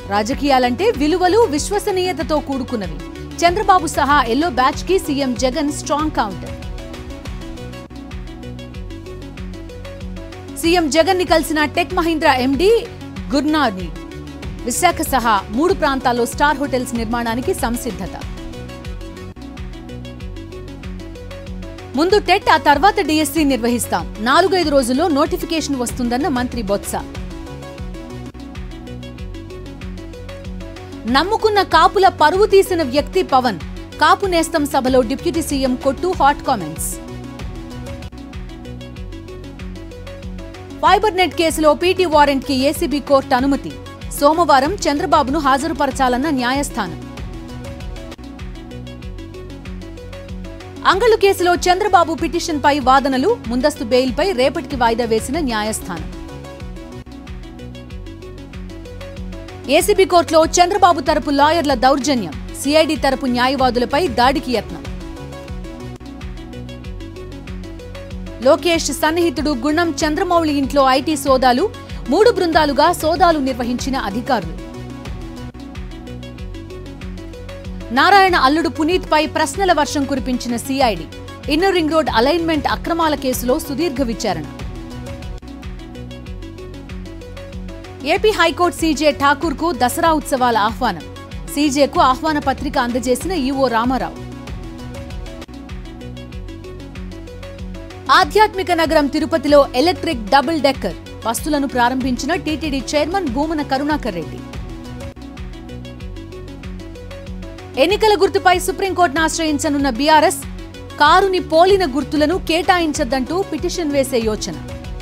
రాజకీయాలంటే విలువలు విశ్వసనీయతతో కూడుకున్నవి చంద్రబాబు సహా ఎల్లో బ్యాచ్ కి CM Jagan strong counter CM Jagan ని కలిసిన టెక్ మహీంద్రా ఎండీ గుర్నాని విశాఖ సహా మూడు ప్రాంతాల్లో స్టార్ హోటల్స్ నిర్మాణానికి సంసిద్ధత ముందు టెట్ ఆ తర్వాత డిఎస్సి నిర్వహిస్తాం నాలుగైదు రోజుల్లో నోటిఫికేషన్ వస్తుందన్న మంత్రి బొత్స నమ్ముకున్న కాపుల పరువు తీసిన వ్యక్తి పవన్ కాపు నేస్తం సభలో deputy CM Kottu hot comments fibre net కేసులో పీటీ వారెంట్ కి ఏసీబీ కోర్టు అనుమతి సోమవారం చంద్రబాబును హాజరుపరచాలన్న న్యాయస్థానం అంగళ్ళు కేసులో చంద్రబాబు పిటిషన్పై వాదనలు ముందస్తు బెయిల్పై రేపటికి వాయిదా వేసిన న్యాయస్థానం ఏసీబీ కోర్టులో చంద్రబాబు తరపు లాయర్ల దౌర్జన్యం సిఐడి తరపు న్యాయవాదులపై దాడికి యత్నం లోకేష్ సన్నిహితుడు గుణం చంద్రమౌళి ఇంట్లో ఐటీ సోదాలు మూడు బృందాలుగా సోదాలు నిర్వహించిన అధికారులు నారాయణ అల్లుడు పునీత్ పై ప్రశ్నల వర్షం కురిపించిన CID inner ring road alignment అక్రమాల కేసులో సుదీర్ఘ విచారణ ఏపీ హైకోర్టు సీజే ఠాకూర్ కు దసరా ఉత్సవాల ఆహ్వానం సీజేకు ఆహ్వాన పత్రిక అందజేసిన ఈవో రామారావు ఆధ్యాత్మిక నగరం తిరుపతిలో ఎలక్ట్రిక్ డబుల్ డెక్కర్ బస్సులను ప్రారంభించిన టీటీడీ చైర్మన్ భూమన కరుణాకర్ రెడ్డి ఎన్నికల గుర్తుపై సుప్రీంకోర్టును ఆశ్రయించనున్న బీఆర్ఎస్ కారుని పోలిన గుర్తులను కేటాయించద్దంటూ పిటిషన్ వేసే యోచన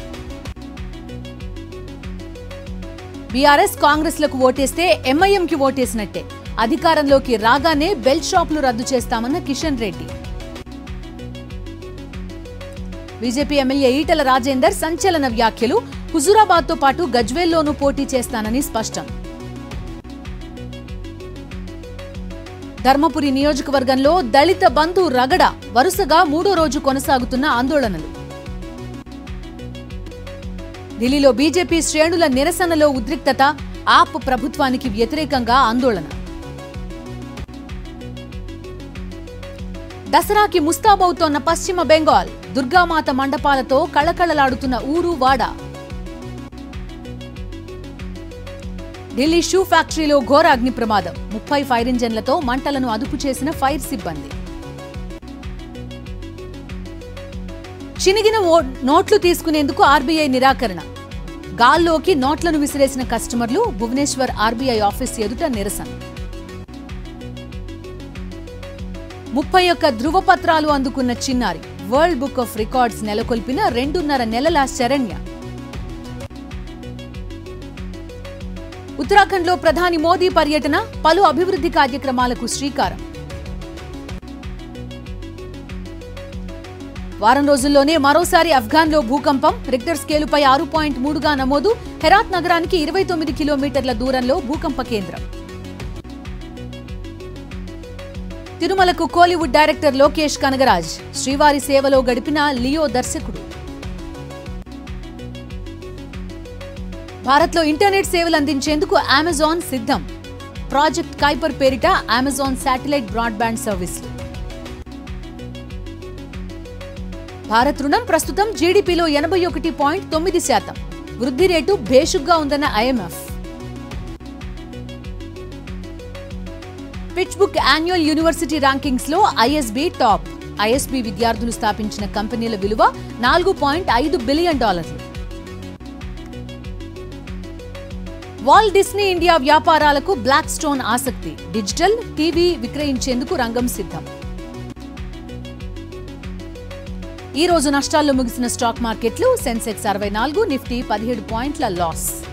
బీఆర్ఎస్ కాంగ్రెస్ లకు ఓటేస్తే ఎంఐఎంకి ఓటేసినట్టే అధికారంలోకి రాగానే బెల్ట్ షాపులు రద్దు చేస్తామన్న కిషన్ రెడ్డి బీజేపీ ఎమ్మెల్యే ఈటల రాజేందర్ సంచలన వ్యాఖ్యలు హుజూరాబాద్ తో పాటు గజ్వేల్లోనూ పోటీ చేస్తానని స్పష్టం ధర్మపురి నియోజకవర్గంలో దళిత బంధు రగడ వరుసగా మూడో రోజు కొనసాగుతున్న ఆందోళనలు ఢిల్లీలో బీజేపీ శ్రేణుల నిరసనలో ఉద్రిక్తత ఆప్ ప్రభుత్వానికి వ్యతిరేకంగా ఆందోళన దసరాకి ముస్తాబవుతోన్న పశ్చిమ బెంగాల్ దుర్గామాత మండపాలతో కళకళలాడుతున్న ఊరు వాడ ఢిల్లీ షూ ఫ్యాక్టరీలో ఘోర అగ్ని ప్రమాదం ముప్పై ఫైర్ ఇంజన్లతో మంటలను అదుపు చేసిన ఫైర్ సిబ్బంది చినిగిన ఓ- నోట్లు తీసుకునేందుకు ఆర్బీఐ నిరాకరణ గాల్లోకి నోట్లను విసిరేసిన కస్టమర్లు భువనేశ్వర్ ఆర్బీఐ ఆఫీస్ ఎదుట నిరసన ముప్పై ఒక్క ధృవపత్రాలు అందుకున్న చిన్నారి వరల్డ్ బుక్ ఆఫ్ రికార్డ్స్ నెలకొల్పిన రెండున్నర నెలల శరణ్య ఉత్తరాఖండ్లో ప్రధాని మోదీ పర్యటన పలు అభివృద్ధి కార్యక్రమాలకు శ్రీకారం వారం రోజుల్లోనే మరోసారి అఫ్ఘాన్లో భూకంపం రిక్టర్ స్కేలుపై ఆరు పాయింట్ మూడుగా నమోదు హెరాత్ నగరానికి ఇరవై తొమ్మిది కిలోమీటర్ల దూరంలో భూకంప కేంద్రం తిరుమలకు కోలీవుడ్ డైరెక్టర్ లోకేష్ కనగరాజ్ శ్రీవారి సేవలో గడిపిన లియో దర్శకుడు భారత్లో ఇంటర్నెట్ సేవలు అందించేందుకు అమెజాన్ సిద్ధం ప్రాజెక్ట్ కైపర్ పేరిట అమెజాన్ శాటిలైట్ బ్రాడ్బ్యాండ్ సర్వీసులు భారత్ రుణం ప్రస్తుతం జీడీపీలో ఎనభై ఒకటి పాయింట్ తొమ్మిది శాతం వృద్ధి రేటు భేషుగ్గా ఉందన్న IMF pitch book annual university rankings లో ఐఎస్బి టాప్ ఐఎస్బి విద్యార్థులు స్థాపించిన కంపెనీల విలువ నాలుగు పాయింట్ ఐదు బిలియన్ డాలర్లు వాల్ డిస్నీ ఇండియా వ్యాపారాలకు బ్లాక్ స్టోన్ ఆసక్తి డిజిటల్ టీవీ విక్రయించేందుకు రంగం సిద్ధం ఈ రోజు నష్టాల్లో ముగిసిన స్టాక్ మార్కెట్లు సెన్సెక్స్ అరవై నాలుగు నిఫ్టీ పదిహేడు పాయింట్ల లాస్